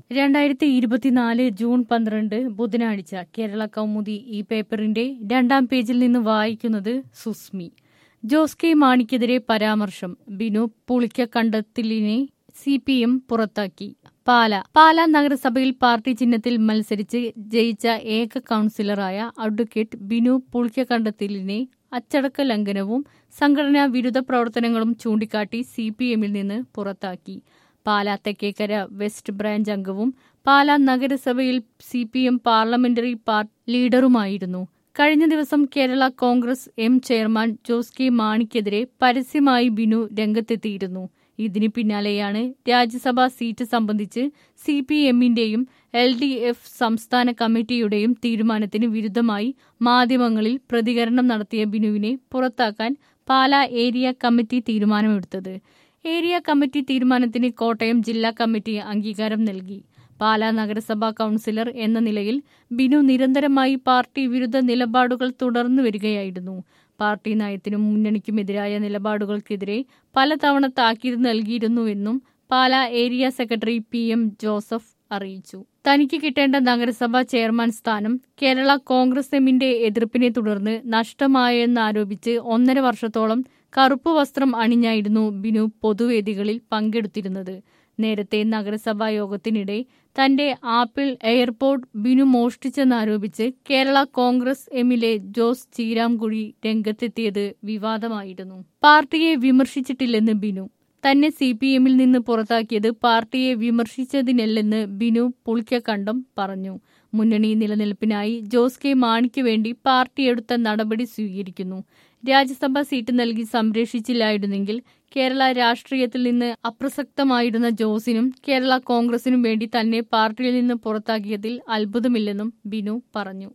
രണ്ടായിരത്തി ഇരുപത്തിനാല് ജൂൺ പന്ത്രണ്ട് ബുധനാഴ്ച കേരള കൗമുദി ഈ പേപ്പറിന്റെ രണ്ടാം പേജിൽ നിന്ന് വായിക്കുന്നത് സുസ്മി ജോസ് കെ മാണിക്കെതിരെ പരാമർശം ബിനു പുളിക്കക്കണ്ടത്തിലിനെ സി പി എം പുറത്താക്കി പാല പാല നഗരസഭയിൽ പാർട്ടി ചിഹ്നത്തിൽ മത്സരിച്ച് ജയിച്ച ഏക കൌൺസിലറായ അഡ്വക്കേറ്റ് ബിനു പുളിക്കക്കണ്ടത്തിലിനെ അച്ചടക്ക ലംഘനവും സംഘടനാ വിരുദ്ധ പ്രവർത്തനങ്ങളും ചൂണ്ടിക്കാട്ടി സി പി എമ്മിൽ നിന്ന് പുറത്താക്കി പാലാ തെക്കേക്കര വെസ്റ്റ് ബ്രാഞ്ച് അംഗവും പാലാ നഗരസഭയിൽ C P M parliamentary party ലീഡറുമായിരുന്നു കഴിഞ്ഞ ദിവസം Kerala Congress M chairman Jose K മാണിക്കെതിരെ പരസ്യമായി ബിനു രംഗത്തെത്തിയിരുന്നു ഇതിന് പിന്നാലെയാണ് രാജ്യസഭാ സീറ്റ് സംബന്ധിച്ച് സി പി എമ്മിന്റെയും എൽ ഡി എഫ് സംസ്ഥാന കമ്മിറ്റിയുടെയും തീരുമാനത്തിന് വിരുദ്ധമായി മാധ്യമങ്ങളിൽ പ്രതികരണം നടത്തിയ ബിനുവിനെ പുറത്താക്കാൻ പാലാ ഏരിയ കമ്മിറ്റി തീരുമാനമെടുത്തത് ഏരിയ കമ്മിറ്റി തീരുമാനത്തിന് കോട്ടയം ജില്ലാ കമ്മിറ്റി അംഗീകാരം നൽകി പാലാ നഗരസഭാ കൌൺസിലർ എന്ന നിലയിൽ ബിനു നിരന്തരമായി പാർട്ടി വിരുദ്ധ നിലപാടുകൾ തുടർന്നു വരികയായിരുന്നു പാർട്ടി നയത്തിനും മുന്നണിക്കുമെതിരായ നിലപാടുകൾക്കെതിരെ പലതവണ താക്കീത് നൽകിയിരുന്നുവെന്നും Pala area secretary P M Joseph അറിയിച്ചു തനിക്ക് കിട്ടേണ്ട നഗരസഭാ ചെയർമാൻ സ്ഥാനം കേരള കോൺഗ്രസ് എമ്മിന്റെ എതിർപ്പിനെ തുടർന്ന് നഷ്ടമായെന്നാരോപിച്ച് ഒന്നര വർഷത്തോളം കറുപ്പ് വസ്ത്രം അണിഞ്ഞായിരുന്നു ബിനു പൊതുവേദികളിൽ പങ്കെടുത്തിരുന്നത് നേരത്തെ നഗരസഭാ യോഗത്തിനിടെ തന്റെ ആപ്പിൾ എയർപോർട്ട് ബിനു മോഷ്ടിച്ചെന്നാരോപിച്ച് കേരള കോൺഗ്രസ് എമ്മിലെ ജോസ് ചീരാംകുഴി രംഗത്തെത്തിയത് വിവാദമായിരുന്നു പാർട്ടിയെ വിമർശിച്ചിട്ടില്ലെന്ന് ബിനു തന്നെ സി പി എമ്മിൽ നിന്ന് പുറത്താക്കിയത് പാർട്ടിയെ വിമർശിച്ചതിനല്ലെന്ന് ബിനു പുളിക്കക്കണ്ടം പറഞ്ഞു മുന്നണി നിലനിൽപ്പിനായി ജോസ് കെ മാണിക്ക് വേണ്ടി പാർട്ടി എടുത്ത നടപടി സ്വീകരിക്കുന്നു രാജ്യസഭാ സീറ്റ് നൽകി സംരക്ഷിച്ചില്ലായിരുന്നെങ്കിൽ കേരള രാഷ്ട്രീയത്തിൽ നിന്ന് അപ്രസക്തമായിരുന്ന ജോസിനും കേരള കോൺഗ്രസിനും വേണ്ടി തന്നെ പാർട്ടിയിൽ നിന്ന് പുറത്താക്കിയതിൽ അത്ഭുതമില്ലെന്നും ബിനു പറഞ്ഞു